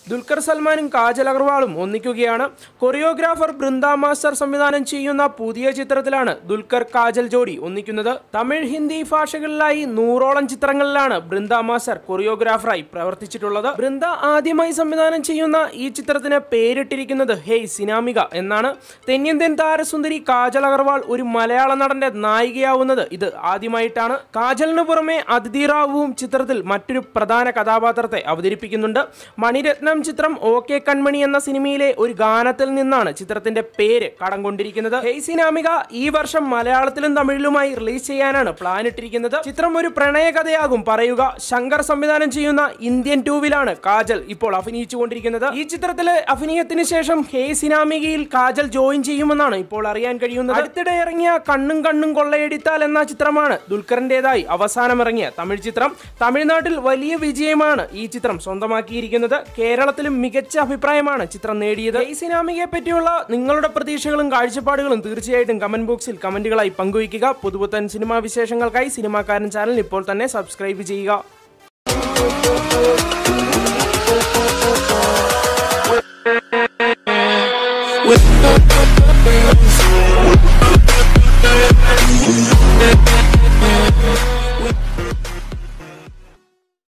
ദുൽഖർ സൽമാനും കാജൽ അഗർവാളും ഒന്നിക്കുകയാണ് കൊറിയോഗ്രാഫർ ബൃന്ദ മാസ്റ്റർ സംവിധാനം ചെയ്യുന്ന പുതിയ ചിത്രത്തിലാണ് ദുൽഖർ കാജൽ ജോഡി ഒന്നിക്കുന്നത് തമിഴ് ഹിന്ദി ഭാഷകളിലായി നൂറോളം ചിത്രങ്ങളിലാണ് ബൃന്ദ മാസ്റ്റർ കൊറിയോഗ്രാഫറായി പ്രവർത്തിച്ചിട്ടുള്ളത് ബൃന്ദ ആദ്യമായി സംവിധാനം ചെയ്യുന്ന ഈ ചിത്രത്തിന് പേരിട്ടിരിക്കുന്നത് ഹേയ് സിനാമിക എന്നാണ് തെന്നിന്ത്യൻ താരസുന്ദരി കാജൽ അഗർവാൾ ഒരു മലയാള നടന്റെ നായികയാവുന്നത് ഇത് ആദ്യമായിട്ടാണ് കാജലിന് പുറമെ അതിഥി റാവുവും ചിത്രത്തിൽ മറ്റൊരു പ്രധാന കഥാപാത്രത്തെ അവതരിപ്പിക്കുന്നുണ്ട് മണിരത്നം ചിത്രം ഓ കെ കൺമണി എന്ന സിനിമയിലെ ഒരു ഗാനത്തിൽ നിന്നാണ് ചിത്രത്തിന്റെ പേര് കടം കൊണ്ടിരിക്കുന്നത് ഹേയ് സിനാമിക ഈ വർഷം മലയാളത്തിലും തമിഴിലുമായി റിലീസ് ചെയ്യാനാണ് പ്ലാൻ ഇട്ടിരിക്കുന്നത് ചിത്രം ഒരു പ്രണയകഥയാകും പറയുക ശങ്കർ സംവിധാനം ചെയ്യുന്ന ഇന്ത്യൻ ടൂവിലാണ് കാജൽ ഇപ്പോൾ അഭിനയിച്ചുകൊണ്ടിരിക്കുന്നത് ഈ ചിത്രത്തിലെ അഭിനയത്തിന് ശേഷം ഹേ സിനാമികയിൽ കാജൽ ജോയിൻ ചെയ്യുമെന്നാണ് ഇപ്പോൾ അറിയാൻ കഴിയുന്നത് അടുത്തിടെ ഇറങ്ങിയ കണ്ണും കണ്ണും കൊള്ളയടിത്താൽ എന്ന ചിത്രമാണ് ദുൽഖറിന്റേതായി അവസാനം ഇറങ്ങിയ തമിഴ് ചിത്രം തമിഴ്നാട്ടിൽ വലിയ വിജയമാണ് ഈ ചിത്രം സ്വന്തമാക്കിയിരിക്കുന്നത് കേരളത്തിലും മികച്ച അഭിപ്രായമാണ് ചിത്രം നേടിയത് ഹേ സിനാമികയെ പറ്റിയുള്ള നിങ്ങളുടെ പ്രതീക്ഷകളും കാഴ്ചപ്പാടുകളും തീർച്ചയായിട്ടും കമന്റ് ബോക്സിൽ കമന്റുകളായി പങ്കുവയ്ക്കുക പുതുപുത്തൻ സിനിമാ വിശേഷങ്ങൾക്കായി സിനിമാക്കാരൻ ചാനൽ ഇപ്പോൾ തന്നെ സബ്സ്ക്രൈബ് ചെയ്യുക